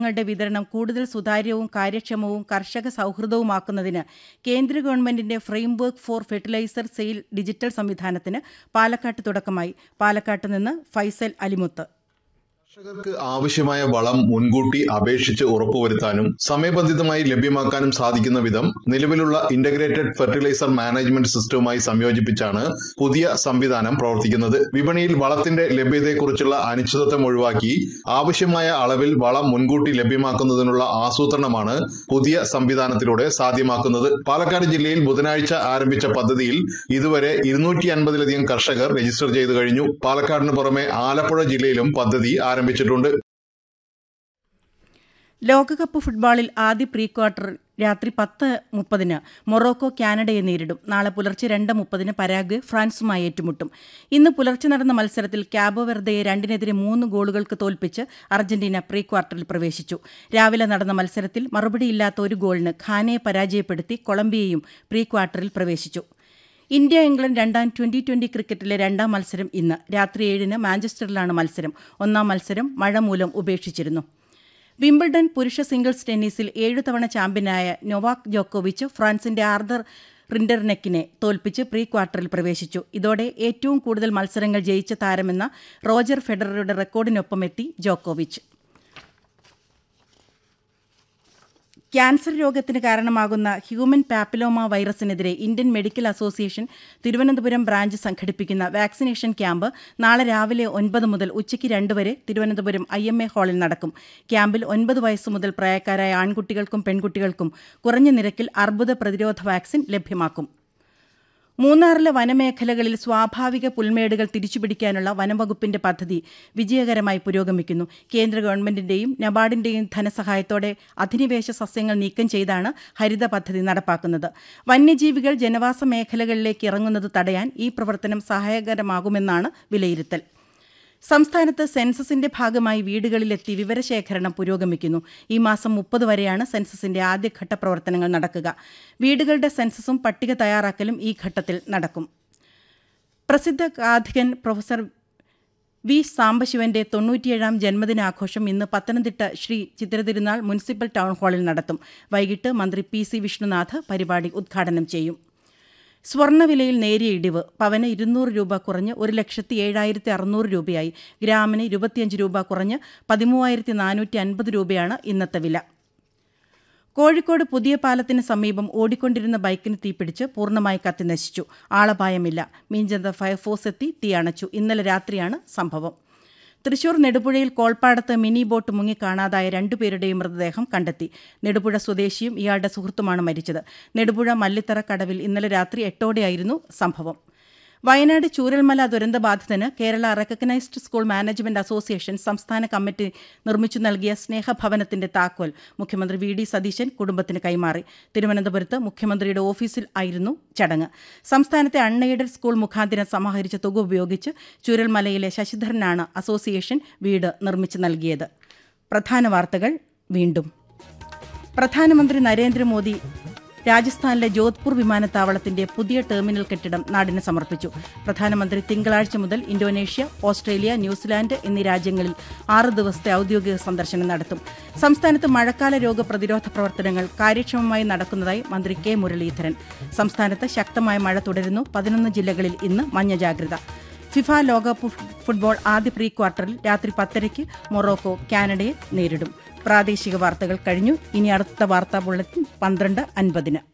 ങ്ങളുടെ വിതരണം കൂടുതൽ സുതാര്യവും കാര്യക്ഷമവും കർഷക സൗഹൃദവുമാക്കുന്നതിന് കേന്ദ്ര ഗവൺമെന്റിന്റെ framework for fertiliser sale digital സംവിധാനത്തിന് പാലക്കാട്ട് തുടക്കമായി പാലക്കാട്ട് നിന്ന് ഫൈസൽ അലിമുത്ത് കർഷകർക്ക് ആവശ്യമായ വളം മുൻകൂട്ടി അപേക്ഷിച്ച് ഉറപ്പുവരുത്താനും സമയബന്ധിതമായി ലഭ്യമാക്കാനും സാധിക്കുന്ന വിധം നിലവിലുള്ള ഇന്റഗ്രേറ്റഡ് ഫെർട്ടിലൈസർ മാനേജ്മെന്റ് സിസ്റ്റവുമായി സംയോജിപ്പിച്ചാണ് പുതിയ സംവിധാനം പ്രവർത്തിക്കുന്നത് വിപണിയിൽ വളത്തിന്റെ ലഭ്യതയെക്കുറിച്ചുള്ള അനിശ്ചിതത്വം ഒഴിവാക്കി ആവശ്യമായ അളവിൽ വളം മുൻകൂട്ടി ലഭ്യമാക്കുന്നതിനുള്ള ആസൂത്രണമാണ് പുതിയ സംവിധാനത്തിലൂടെ സാധ്യമാക്കുന്നത് പാലക്കാട് ജില്ലയിൽ ബുധനാഴ്ച ആരംഭിച്ച പദ്ധതിയിൽ ഇതുവരെ ഇരുന്നൂറ്റി അൻപതിലധികം കർഷകർ രജിസ്റ്റർ ചെയ്തു കഴിഞ്ഞു പാലക്കാടിന് പുറമെ ആലപ്പുഴ ജില്ലയിലും പദ്ധതി ആരംഭിച്ചിട്ടുണ്ട് ലോകകപ്പ് ഫുട്ബോളിൽ ആദ്യ പ്രീ ക്വാർട്ടർ രാത്രി പത്ത് മുപ്പതിന് മൊറോക്കോ കാനഡയെ നേരിടും നാളെ പുലർച്ചെ രണ്ട് മുപ്പതിന് പരാഗ്വെ ഫ്രാൻസുമായി ഏറ്റുമുട്ടും ഇന്ന് പുലർച്ചെ നടന്ന മത്സരത്തിൽ ക്യാബോ വെർദയെ രണ്ടിനെതിരെ മൂന്ന് ഗോളുകൾക്ക് തോൽപ്പിച്ച് അർജന്റീന പ്രീ ക്വാർട്ടറിൽ പ്രവേശിച്ചു രാവിലെ നടന്ന മത്സരത്തിൽ മറുപടിയില്ലാത്ത ഒരു ഗോളിന് ഖാനയെ പരാജയപ്പെടുത്തി കൊളംബിയയും പ്രീ ക്വാർട്ടറിൽ പ്രവേശിച്ചു ഇന്ത്യ ഇംഗ്ലണ്ട് രണ്ടാം ട്വന്റി ട്വന്റി ക്രിക്കറ്റിലെ രണ്ടാം മത്സരം ഇന്ന് രാത്രി ഏഴിന് മാഞ്ചസ്റ്ററിലാണ് മത്സരം ഒന്നാം മത്സരം മഴ മൂലം ഉപേക്ഷിച്ചിരുന്നു വിംബിൾഡൺ പുരുഷ സിംഗിൾസ് ടെന്നീസിൽ ഏഴു തവണ ചാമ്പ്യനായ നൊവാക് ജോക്കോവിച്ച് ഫ്രാൻസിന്റെ ആർദർ റിൻഡർനെക്കിനെ തോൽപ്പിച്ച് പ്രീ ക്വാർട്ടറിൽ പ്രവേശിച്ചു ഇതോടെ ഏറ്റവും കൂടുതൽ മത്സരങ്ങൾ ജയിച്ച താരമെന്ന റോജർ ഫെഡററുടെ റെക്കോർഡിനൊപ്പം എത്തി ജോക്കോവിച്ച് ക്യാൻസർ രോഗത്തിന് കാരണമാകുന്ന ഹ്യൂമൻ പാപ്പിലോമ വൈറസിനെതിരെ Indian medical association Thiruvananthapuram branch സംഘടിപ്പിക്കുന്ന വാക്സിനേഷൻ ക്യാമ്പ് നാളെ രാവിലെ ഒൻപത് മുതൽ ഉച്ചയ്ക്ക് രണ്ട് വരെ തിരുവനന്തപുരം ഐ എം എ ഹാളിൽ നടക്കും ക്യാമ്പിൽ ഒൻപത് വയസ്സ് മുതൽ പ്രായക്കാരായ ആൺകുട്ടികൾക്കും പെൺകുട്ടികൾക്കും കുറഞ്ഞ നിരക്കിൽ അർബുദ പ്രതിരോധ വാക്സിൻ ലഭ്യമാക്കും മൂന്നാറിലെ വനമേഖലകളിൽ സ്വാഭാവിക പുൽമേടുകൾ തിരിച്ചുപിടിക്കാനുള്ള വനംവകുപ്പിന്റെ പദ്ധതി വിജയകരമായി പുരോഗമിക്കുന്നു കേന്ദ്ര ഗവൺമെന്റിന്റെയും നബാർഡിന്റെയും ധനസഹായത്തോടെ അധിനിവേശ സസ്യങ്ങൾ നീക്കം ചെയ്താണ് ഹരിത പദ്ധതി നടപ്പാക്കുന്നത് വന്യജീവികൾ ജനവാസ മേഖലകളിലേക്ക് ഇറങ്ങുന്നത് തടയാൻ ഈ പ്രവർത്തനം സഹായകരമാകുമെന്നാണ് വിലയിരുത്തൽ സംസ്ഥാനത്ത് സെൻസസിന്റെ ഭാഗമായി വീടുകളിലെത്തി വിവരശേഖരണം പുരോഗമിക്കുന്നു ഈ മാസം മുപ്പത് വരെയാണ് സെൻസസിന്റെ ആദ്യഘട്ട പ്രവർത്തനങ്ങൾ നടക്കുക വീടുകളുടെ സെൻസസും പട്ടിക തയ്യാറാക്കലും ഈ ഘട്ടത്തിൽ നടക്കും പ്രസിദ്ധ കാഥികൻ പ്രൊഫസർ വി സാംബശിവന്റെ തൊണ്ണൂറ്റിയേഴാം ജന്മദിനാഘോഷം ഇന്ന് പത്തനംതിട്ട ശ്രീ ചിത്രതിരുനാൾ മുനിസിപ്പൽ ടൗൺ ഹാളിൽ നടത്തും വൈകിട്ട് മന്ത്രി പി സി വിഷ്ണുനാഥ് പരിപാടി ഉദ്ഘാടനം ചെയ്യും സ്വർണ്ണവിലയിൽ നേരിയ ഇടിവ് പവന് ഇരുന്നൂറ് രൂപ കുറഞ്ഞ് ഒരു ലക്ഷത്തി ഏഴായിരത്തി അറുന്നൂറ് രൂപയായി ഗ്രാമിന് ഇരുപത്തിയഞ്ച് രൂപ കുറഞ്ഞ് പതിമൂവായിരത്തി നാനൂറ്റി അൻപത് രൂപയാണ് ഇന്നത്തെ വില കോഴിക്കോട് പുതിയ പാലത്തിന് സമീപം ഓടിക്കൊണ്ടിരുന്ന ബൈക്കിന് തീപിടിച്ച് പൂർണ്ണമായി കത്തിനശിച്ചു ആളപായമില്ല മീഞ്ചന്ത ഫയർഫോഴ്സ് എത്തി തീ അണച്ചു ഇന്നലെ രാത്രിയാണ് സംഭവം തൃശൂർ നെടുപുഴയിൽ കോൾപ്പാടത്ത് മിനി ബോട്ട് മുങ്ങി കാണാതായ രണ്ടുപേരുടെയും മൃതദേഹം കണ്ടെത്തി നെടുപുഴ സ്വദേശിയും ഇയാളുടെ സുഹൃത്തുമാണ് മരിച്ചത് നെടുപുഴ മല്ലിത്തറ കടവിൽ ഇന്നലെ രാത്രി എട്ടോടെയായിരുന്നു സംഭവം വയനാട് ചൂരൽമല ദുരന്തബാധിതന് Kerala recognised school management association സംസ്ഥാന കമ്മിറ്റി നിർമ്മിച്ചു നൽകിയ സ്നേഹഭവനത്തിന്റെ താക്കോൽ മുഖ്യമന്ത്രി വി ഡി സതീശൻ കുടുംബത്തിന് കൈമാറി തിരുവനന്തപുരത്ത് മുഖ്യമന്ത്രിയുടെ ഓഫീസിൽ ആയിരുന്നു ചടങ്ങ് സംസ്ഥാനത്തെ അൺഎയ്ഡഡ് സ്കൂൾ മുഖാന്തിരം സമാഹരിച്ച തുക ഉപയോഗിച്ച് ചൂരൽമലയിലെ ശശിധരനാണ് അസോസിയേഷൻ വീട് നിർമ്മിച്ചു നൽകിയത് പ്രധാന വാർത്തകൾ വീണ്ടും പ്രധാനമന്ത്രി നരേന്ദ്രമോദി രാജസ്ഥാനിലെ ജോധ്പൂർ വിമാനത്താവളത്തിന്റെ പുതിയ ടെർമിനൽ കെട്ടിടം നാടിന് സമർപ്പിച്ചു പ്രധാനമന്ത്രി തിങ്കളാഴ്ച മുതൽ ഇന്തോനേഷ്യ ഓസ്ട്രേലിയ ന്യൂസിലാൻഡ് എന്നീ രാജ്യങ്ങളിൽ ആറ് ദിവസത്തെ ഔദ്യോഗിക സന്ദർശനം നടത്തും സംസ്ഥാനത്ത് മഴക്കാല രോഗ പ്രതിരോധ പ്രവർത്തനങ്ങൾ കാര്യക്ഷമമായി നടക്കുന്നതായി മന്ത്രി കെ മുരളീധരൻ സംസ്ഥാനത്ത് ശക്തമായ മഴ തുടരുന്നു പതിനൊന്ന് ജില്ലകളിൽ ഇന്ന് മഞ്ഞ ജാഗ്രത ഫിഫ ലോകകപ്പ് ഫുട്ബോൾ ആദ്യ പ്രീ ക്വാർട്ടറിൽ രാത്രി പത്തരയ്ക്ക് മൊറോക്കോ കാനഡയെ നേരിടും പ്രാദേശിക വാർത്തകൾ കഴിഞ്ഞു ഇനി അടുത്ത വാർത്താ ബുള്ളറ്റിൻ പന്ത്രണ്ട് അൻപതിന്